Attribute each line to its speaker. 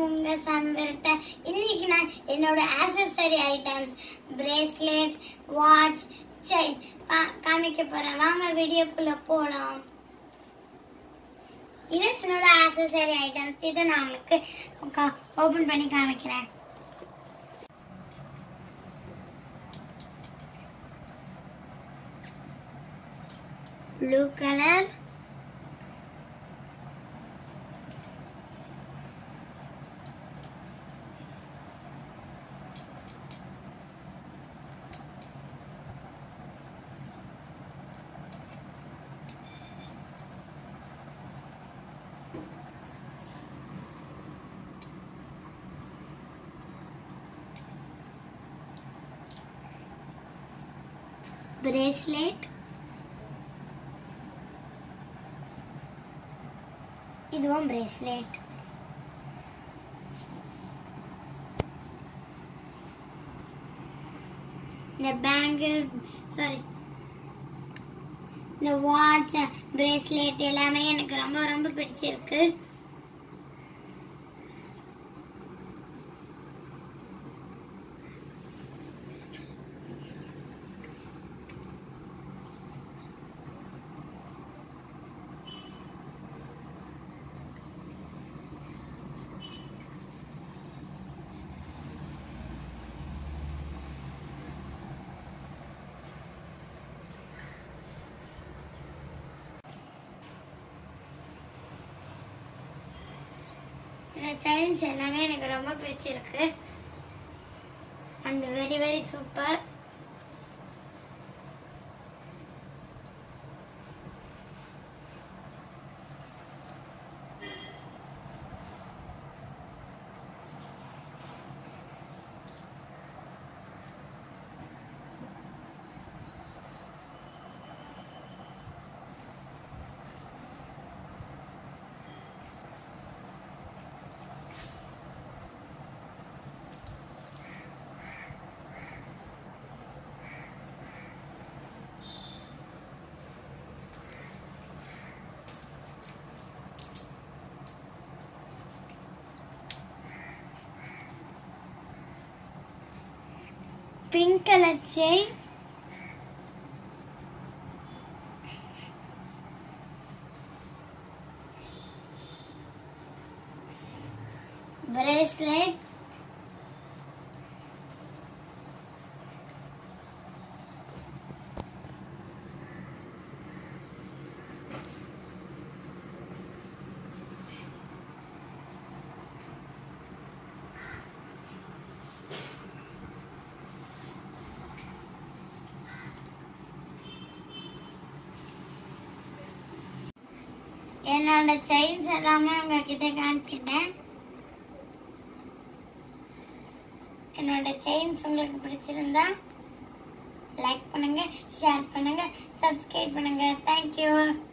Speaker 1: உங்க சம்பரத்த இன்னைக்கு நான் என்னோட accessory items bracelet watch chain காமிக்க போறேன் வாங்க வீடியோக்குள்ள போலாம் இது என்னோட ஆக்சசரி ஐட்டம்ஸ் இதை நான் உங்களுக்கு ஓபன் பண்ணி காமிக்கிறேன் ப்ளூ கலர் பிரேஸ்லெட் இதுவும் பிரேஸ்லெட் இந்த பேங்கிள் சாரி இந்த வாட்ச் பிரேஸ்லெட் எல்லாமே எனக்கு ரொம்ப ரொம்ப பிடிச்சிருக்கு இந்த செயின்ஸ் எல்லாமே எனக்கு ரொம்ப பிடிச்சிருக்கு and very very super pink colour chain bracelet என்னோட செயின்ஸ் எல்லாமே உங்ககிட்ட காமிச்சிட்டேன் என்னோட செயின்ஸ் உங்களுக்கு பிடிச்சிருந்தா லைக் பண்ணுங்க ஷேர் பண்ணுங்க சப்ஸ்கிரைப் பண்ணுங்க தேங்க்யூ